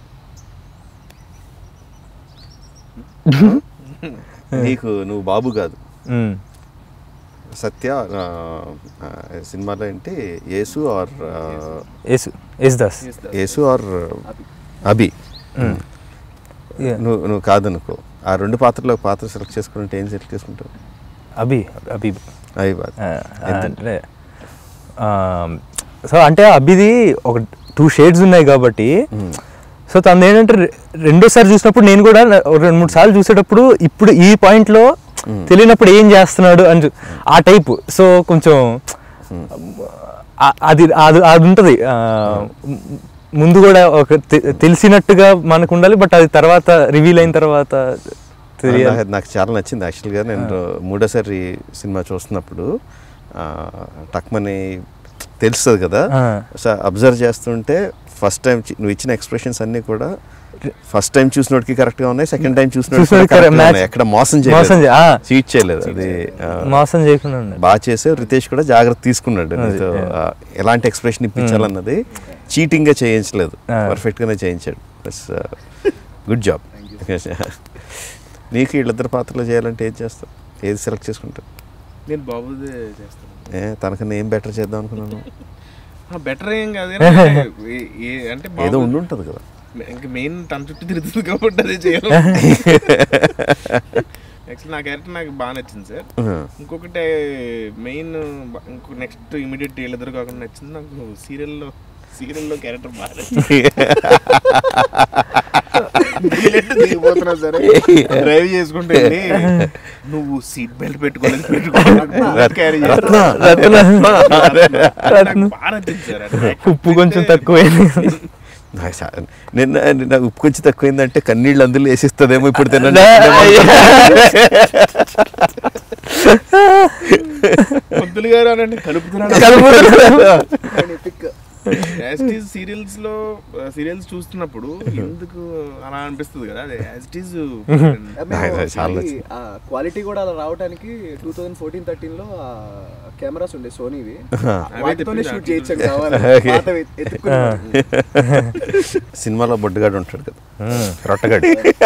నీకు నువ్వు బాబు కాదు ఉమ్. సత్య ఆ, ఆ, సినిమాలో ఏంటి యేసు ఆర్ ఆ, యేసు యేసు దాస్ యేసు ఆర్ అభి Yeah. నువ్వు నువ్వు కాదనుకో ఆ రెండు పాత్రలో ఒక పాత్ర సెలెక్ట్ చేసుకుంటే ఏం సెలెక్ట్ చేసుకుంటావు అభి అభి అవి బాధ ఆ, అంటే సో అంటే అభిది ఒక టూ షేడ్స్ ఉన్నాయి కాబట్టి సో తను ఏంటంటే రె- రెండోసారి చూసినప్పుడు నేను కూడా నా- ఒక రెండు మూడు సార్లు చూసేటప్పుడు ఇప్పుడు ఈ పాయింట్లో తెలియనప్పుడు ఏం చేస్తున్నాడు అని చూ- ఆ టైపు సో కొంచెం ఆ- అది అది అది ఉంటుంది ఆ, ముందు కూడా ఒక తె- తెలిసినట్టుగా మనకు ఉండాలి బట్ అది తర్వాత రివీల్ అయిన తర్వాత తెలియాలి నాకు నాకు చాలా నచ్చింది యాక్చువల్గా నేను మూడోసారి సినిమా చూస్తున్నప్పుడు ఆ, టక్మని తెలుస్తుంది కదా ఆ. సో అబ్జర్వ్ చేస్తుంటే ఫస్ట్ టైం నువ్వు ఇచ్చిన ఎక్స్ప్రెషన్స్ అన్నీ కూడా ఫస్ట్ టైం చూసినోడికి కరెక్ట్గా ఉన్నాయి సెకండ్ టైం చూసినోడికి చూసినోడికి correct గా match- ఉన్నాయి. ఎక్కడ మోసం మోసం చేయలేదు చే- ఆ. చీట్ చేయలేదు అది ఆ, మోసం చేయకుండా ఉండాలి బాగా చేసావు రితేష్ కూడా జాగ్రత్త తీసుకున్నాడు అది, నీతో yeah. ఆ, ఎలాంటి ఎక్స్ప్రెషన్ ఇప్పించాలన్నది చీటింగ్ గా చేయించలేదు Ah. పర్ఫెక్ట్ గానే చేయించాడు గుడ్ జాబ్ నీకు వీళ్ళిద్దరు పాత్రలు చేయాలంటే ఏది చేస్తావు ఏది సెలెక్ట్ చేసుకుంటావు నేను బాబుదే చేస్తాను ఏ తనకన్నా ఏం బెటర్ చేద్దాం అనుకున్నాను బెటర్ ఏం కాదు కానీ అంటే ఏ- ఏ- అంటే ఏదో బాబు ఉండి ఉంటుంది కదా ఇంకా మెయిన్ తన చుట్టూ తిరుగుతుంది కాబట్టి అదే చేయాలి యాక్చువల్లీ నా క్యారెక్టర్ నాకు బాగా నచ్చింది సార్ Uh-huh. ఇంకొకటి మెయిన్ ఇంకో నెక్స్ట్ ఇమీడియట్ వీళ్ళిద్దరు కాకుండా నచ్చింది నాకు సీరియల్లో సీరియల్లో క్యారెక్టర్ బాగా నచ్చింది బుల్లెట్ దిగిపోతున్నా సరే డ్రైవ్ చేసుకుంటే వెళ్ళి, నువ్వు సీట్ బెల్ట్ పెట్టుకోలేదు పెట్టుకోలేదు క్యారీ రత్న రత్న నాకు బాగా నచ్చింది సార్ అది. ఉప్పు కొంచెం తక్కువైంది నాకు చా- నిన్న నిన్న ఉప్పు కొంచెం తక్కువైందంటే కన్నీళ్ళు అందులో వేసిస్తుందేమో ఇప్పుడు తినండి పొద్దులు గారు అనండి కలుపుతున్నాడు యాజ్ ఇట్ ఈజ్ సీరియల్స్ లో సీరియల్స్ చూస్తున్నప్పుడు ఎందుకు అలా అనిపిస్తుంది కదా అదే యాజ్ ఇట్ ఈజ్ చాలా క్వాలిటీ కూడా అలా రావడానికి టూ థౌజండ్ ఫోర్టీన్ థర్టీన్ లో కెమెరాస్ ఉండే సోనీవి అవే వాటితోనే తెప్పించి షూట్ చేయొచ్చు కావాలి Okay. పాతవి ఎత్తుక్కుని సినిమాలో బొడ్డుగాడు ఉంటాడు కదా రొట్టగడ్డి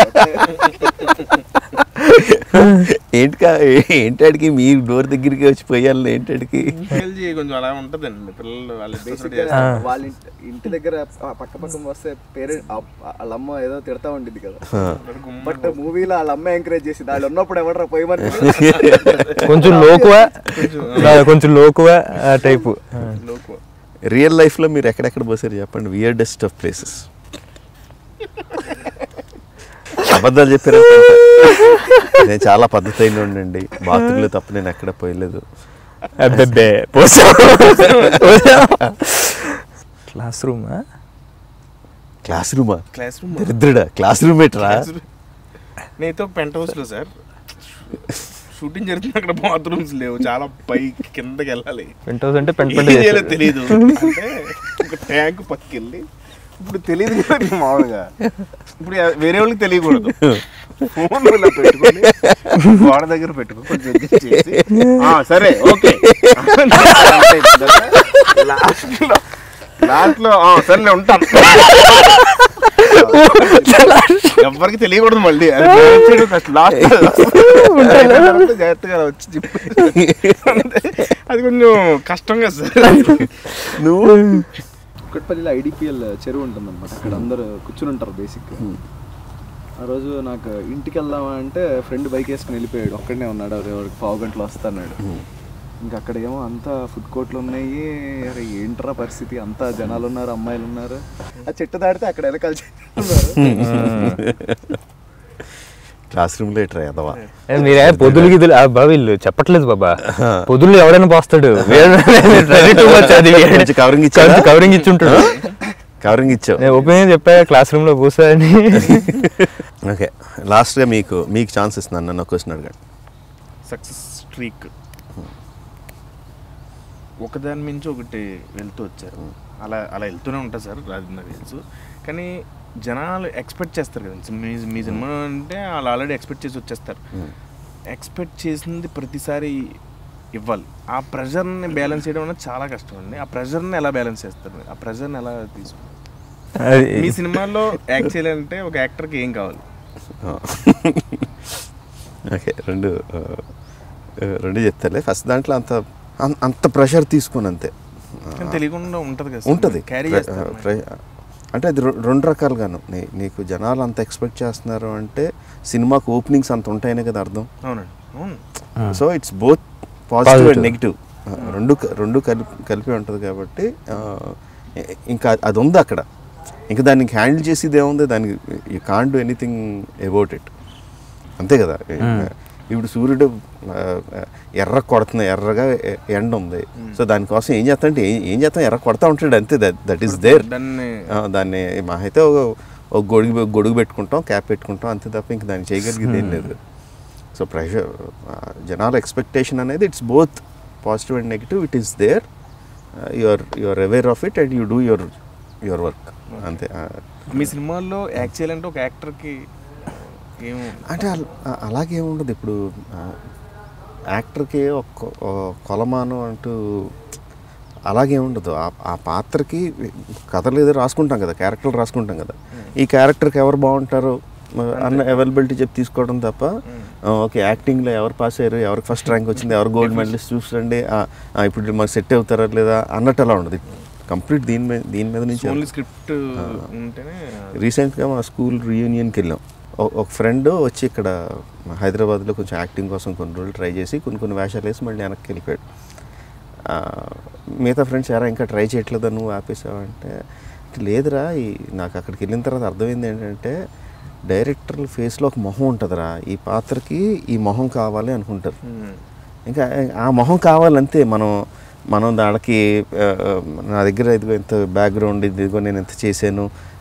ఏంటి ఏంటాడికి మీ డోర్ దగ్గరికి వచ్చి పోయాలి ఏంటాడికి ఎల్జీ కొంచెం అలా ఉంటదండి పిల్లలు వాళ్ళు బేసిక్ ఇష్టపడి చేస్తారు. వాళ్ళ ఇంటి ఇంటి దగ్గర ఆ పక్క పక్కన వస్తే పేరెంట్ వాళ్ళ అమ్మ ఏదో తిడతా ఉండిద్ది కదా బట్ మూవీలో వాళ్ళ అమ్మ ఎంకరేజ్ చేసింది వాళ్ళు ఉన్నప్పుడు ఎవడరా పోయమని కొంచెం లోకువా కొంచెం లోకువా టైపు లోకు రియల్ లైఫ్లో మీరు ఎక్కడెక్కడ పోసారు చెప్పండి వియర్డెస్ట్ ఆఫ్ ప్లేసెస్ అబద్ధాలు చెప్పారు నేను చాలా పద్ధతి అయిన ఉండండి బాత్రూంలో తప్ప నేను ఎక్కడ పోయలేదు అబ్బెబ్బే పోసావు క్లాస్ రూమా క్లాస్ రూమా క్లాస్ రూమ్ దరిద్రుడా క్లాస్ రూమ్ ఏట్రా నేనైతే ఒక పెంట్ హౌస్ లో సార్ షూటింగ్ జరుగుతుంది అక్కడ బాత్రూమ్స్ లేవు చాలా పైకి కిందకి వెళ్ళాలి పెంట్ హౌస్ అంటే పెంట్ ఏం పెంట్ చేయాలో తెలియదు అంటే ఒక ట్యాంక్ పక్కకి వెళ్ళి ఇప్పుడు తెలియదు కదా నీకు మామూలుగా ఇప్పుడు ఎ- వేరే వాళ్ళకి తెలియకూడదు ఫోన్ ఇలా పెట్టుకొని గోడ దగ్గర పెట్టుకొని కొంచెం adjust చేసి "ఆ, సరే ఓకే లాస్ట్ లో లాస్ట్ లో "ఆ, సరేలే ఉంటాం ఎవరికి తెలియకూడదు మళ్ళీ అది manage చేయడం కష్టం. లాస్ట్ లో జాగ్రత్తగా వచ్చి చెప్పి అది కొంచెం కష్టం కదా సార్ నువ్వు కుక్కట్పల్లిలో ఐడిపిఎల్ చెరువు ఉంటుంది అనమాట అక్కడ అందరూ కూర్చుని ఉంటారు బేసిక్ ఆ రోజు నాకు ఇంటికి వెళ్దామా అంటే ఫ్రెండ్ బైక్ వేసుకుని వెళ్ళిపోయాడు ఒక్కడనే ఉన్నాడు ఎవరికి పావు గంటలో వస్తాడు ఇంకా అక్కడ ఏమో అంతా ఫుడ్ కోర్ట్లు ఉన్నాయి అరే ఏంట్రా పరిస్థితి అంతా జనాలు ఉన్నారు అమ్మాయిలు ఉన్నారు ఆ చెట్టు దాటితే అక్కడ వెనకాల చెట్లు ఉన్నారు క్లాస్ రూమ్లో ఎట్రా ఎదవా ఏ, మీరే పొద్దులు గిద్దులు ఆ బాబా వీళ్ళు చెప్పట్లేదు బాబా పొద్దులు ఎవడైనా పోస్తాడు Ready too much అది కొంచెం covering ఇచ్చాడా? కవరింగ్ ఇచ్చి ఉంటాడు కవరింగ్ ఇచ్చావు నేను ఒపీనియన్ చెప్పా క్లాస్ రూమ్ లో కూర్చో అని ఓకే లాస్ట్గా మీకు మీకు ఛాన్స్ ఇస్తున్నాను నన్ను క్వశ్చన్ అడగండి సక్సెస్ స్ట్రీక్ ఒకదాని మించి ఒకటి వెళ్తూ వచ్చారు అలా అలా వెళ్తూనే ఉంటుంది సార్ అది నాకు తెలుసు కానీ జనాలు ఎక్స్పెక్ట్ చేస్తారు కదా మీ మీ సినిమా అంటే వాళ్ళు ఆల్రెడీ ఎక్స్పెక్ట్ చేసి వచ్చేస్తారు ఎక్స్పెక్ట్ చేసింది ప్రతిసారి ఇవ్వాలి ఆ ప్రెషర్ని బ్యాలెన్స్ చేయడం అనేది చాలా కష్టం అండి ఆ ప్రెషర్ని ఎలా బ్యాలెన్స్ చేస్తారు ఆ ప్రెషర్ని ఎలా తీసుకుంటారు మీ సినిమాలో యాక్ట్ చేయాలంటే ఒక యాక్టర్కి ఏం కావాలి ఓకే రెండు ఆ, ఆ, రెండు చెప్తాలే ఫస్ట్ దాంట్లో అంత అం- అంత ప్రెషర్ తీసుకుని అంతే కానీ తెలియకుండా ఉంటుంది కదా ఉంటుంది క్యారీ ప్ర- చేస్తారు ప్ర- అంటే అది రె- రెండు రకాలుగాను నీ- నీకు జనాలు అంత ఎక్స్పెక్ట్ చేస్తున్నారు అంటే సినిమాకు ఓపెనింగ్స్ అంత ఉంటాయనే కదా అర్థం అవునండి అవును so it's both positive and Positive. Negative రెండు క- రెండు కలిపి కలిపి ఉంటుంది కాబట్టి ఆ, ఇ- ఇంకా అది ఉంది అక్కడ ఇంకా దానికి హ్యాండిల్ చేసేది ఏముంది దానికి you can do anything about it అంతే కదా ఇప్పుడు సూర్యుడు ఆ, ఎర్ర కొడుతుంది ఎర్రగా ఎ- ఎండ ఉంది సో దానికోసం ఏం చేస్తా అంటే ఏం- ఏం చేస్తాం ఎర్ర కొడతా ఉంటాడు అంతే దట్ దట్ ఈస్ దేర్ దాన్ని దాన్ని మా అయితే ఒక ఒక గొడుగు గొడుగు పెట్టుకుంటాం క్యాప్ పెట్టుకుంటాం అంతే తప్ప ఇంక దాన్ని చేయగలిగేది ఏం లేదు సో ప్రెషర్ జనాల ఎక్స్పెక్టేషన్ అనేది it's both positive and negative it is there you're you're aware of it and you do your your work అంతే ఆ, మీ సినిమాల్లో యాక్ట్ చేయాలంటే ఒక యాక్టర్కి ఏం అంటే అల- ఆ- అలాగే ఉండదు ఇప్పుడు ఆ, యాక్టర్కి ఒక కొ- ఓ కొలమానం అంటూ అలాగే ఉండదు ఆ ఆ పాత్రకి కథలు ఏదో రాసుకుంటాం కదా క్యారెక్టర్లు రాసుకుంటాం కదా ఈ క్యారెక్టర్కి ఎవరు బాగుంటారో మ- అన్న అవైలబిలిటీ చెప్పి తీసుకోవడం తప్ప ఆ, ఓకే యాక్టింగ్లో ఎవరు పాస్ అయ్యారు ఎవరికి ఫస్ట్ ర్యాంక్ వచ్చింది ఎవరు గోల్డ్ మెడలిస్ట్ చూసండి ఆ, ఆ, ఇప్పుడు మనకు సెట్ అవుతారా లేదా అన్నట్టు అలా ఉండదు కంప్లీట్ దీని మీద దీని మీద నుంచి ఓన్లీ స్క్రిప్ట్ ఉంటేనే రీసెంట్గా మా స్కూల్ రీయూనియన్కి వెళ్ళాం ఓ- ఒక ఫ్రెండ్ వచ్చి ఇక్కడ హైదరాబాద్లో కొంచెం యాక్టింగ్ కోసం కొన్ని రోజులు ట్రై చేసి కొన్ని కొన్ని వేషాలు వేసి మళ్ళీ వెనక్కి వెళ్ళిపోయాడు ఆ, మిగతా ఫ్రెండ్స్ ఎవరా ఇంకా ట్రై చేయట్లేదా నువ్వు ఆపేసావు అంటే లేదురా ఈ నాకు అక్కడికి వెళ్ళిన తర్వాత అర్థమైంది ఏంటంటే డైరెక్టర్ ఫేస్లో ఒక మొహం ఉంటుందిరా ఈ పాత్రకి ఈ మొహం కావాలి అనుకుంటారు ఇంకా ఆ మొహం కావాలంతే మనం మనం దానికి ఆ, నా దగ్గర ఇదిగో ఇంత బ్యాక్గ్రౌండ్ ఇదిగో నేను ఎంత చేశాను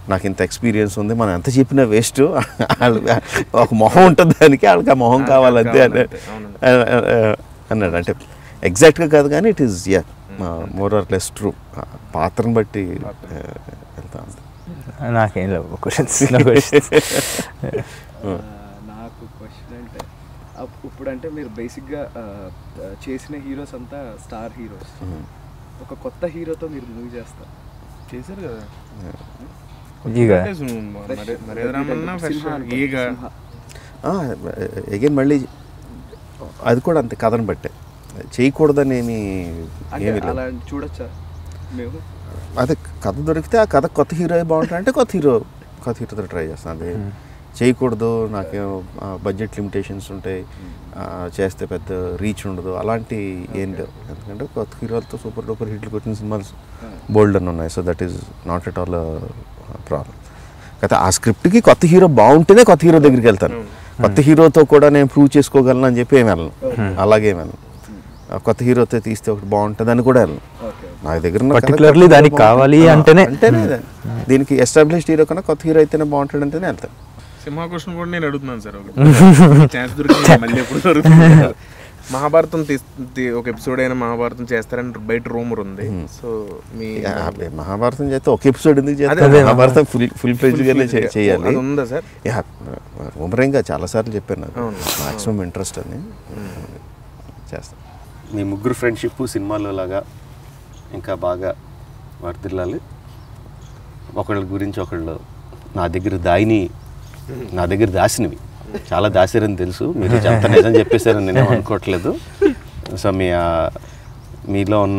నాకు ఇంత ఎక్స్పీరియన్స్ ఉంది మనం ఎంత చెప్పినా వేస్ట్ ఒక మొహం ఉంటుంది దానికి వాళ్ళకి ఆ మొహం కావాలంతే అని అవునండి. అన్నాడు అంటే ఎగ్జాక్ట్గా కాదు కానీ it is yeah more or less true పాత్రను బట్టి ఆ, వెళ్తా ఉంది నాకేం లేవు క్వశ్చన్స్ క్వశ్చన్స్ ఆ, నాకు క్వశ్చన్ అంటే అప్- ఇప్పుడు అంటే మీరు బేసిక్గా చేసిన హీరోస్ అంతా స్టార్ హీరోస్ ఒక కొత్త హీరోతో మీరు మూవీ చేస్తారు చేశారు కదా ఈగ అంటే సు- మరి- మర్యాద రామన్న ఫస్ట్ సింహ అనుకో, ఈగ సింహ. అగైన్ మళ్ళీ అది కూడా అంతే కథను బట్టే చేయకూడదని ఏమీ అంటే ఏమీ లేదు అలా చూడొచ్చా మేము అదే కథ దొరికితే ఆ కథ కొత్త హీరో బాగుంటుంది అంటే కొత్త హీరో కొత్త హీరోతో ట్రై చేస్తాను అది చేయకూడదు నాకేం బడ్జెట్ లిమిటేషన్స్ ఉంటాయి ఆ, చేస్తే పెద్ద రీచ్ ఉండదు అలాంటి ఏం లేవు ఎందుకంటే కొత్త హీరోలతో సూపర్ డూపర్ హిట్లు కొట్టిన సినిమాలు బోల్డ్ అని ఉన్నాయి so that is not at all problem అయితే ఆ స్క్రిప్ట్కి కొత్త హీరో బాగుంటేనే కొత్త హీరో దగ్గరికి వెళ్తాను కొత్త హీరోతో కూడా నేను ప్రూవ్ చేసుకోగలను అని చెప్పి ఏమి వెళ్ళను అలాగే ఏమి వెళ్ళను ఆ కొత్త హీరోతో తీస్తే ఒకటి బాగుంటుంది అని కూడా వెళ్ళను ఓకే నా దగ్గర ఉన్న కథ Particularly కొత్త దానికి హీరో కావాలి బాగుంటుంది. అంటేనే. అంటేనే అది. దీనికి ఎస్టాబ్లిష్డ్ హీరో కన్నా కొత్త హీరో అయితేనే బాగుంటాడు అంటేనే వెళ్తాను సింహ క్వశ్చన్ కూడా నేను అడుగుతున్నాను సార్ ఒకటి ఛాన్స్ దొరికింది మళ్ళీ ఎప్పుడు దొరుకుతుంది మహాభారతం తీస్- తీ- ఒక ఎపిసోడ్ అయినా మహాభారతం చేస్తారని బయట రూమర్ ఉంది సో మీ యా, అబ్బే, మహాభారతం చేస్తే ఒక ఎపిసోడ్ ఎందుకు అదే, చేస్తే అదే. మహాభారతం ఫుల్ ఫుల్ ఫ్లెజ్ గానే చే- అది చేయాలి ఉందా సార్ యా ఉమరంగా చాలా సార్లు చెప్పాను నాకు అవును. మాక్సిమం ఇంట్రెస్ట్ అని చేస్తాను మీ ముగ్గురు ఫ్రెండ్షిప్ సినిమాలో లాగా ఇంకా బాగా వర్తిల్లాలి ఒకళ్ళ గురించి ఒకళ్ళు నా దగ్గర దాయిని నా దగ్గర దాసినవి చాలా దాసారని తెలుసు మీరు అంత నిజం చెప్పేశారని నేను అనుకోవట్లేదు సో మీ ఆ- మీలో ఉన్న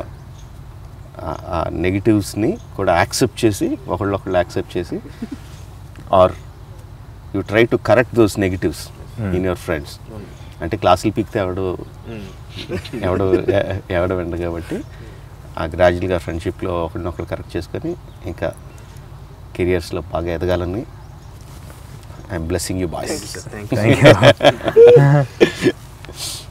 ఆ నెగిటివ్స్ని కూడా యాక్సెప్ట్ చేసి ఒకళ్ళొకళ్ళు యాక్సెప్ట్ చేసి are you try to correct those negatives in your friends అంటే క్లాసులు పీక్తే ఎవడు ఎవడు ఎ- ఎవడు వెండు కాబట్టి ఆ గ్రాడ్యువల్గా ఫ్రెండ్షిప్లో ఒకరినొకరు కరెక్ట్ చేసుకొని ఇంకా కెరియర్స్లో బాగా ఎదగాలని I'm blessing you boys thank you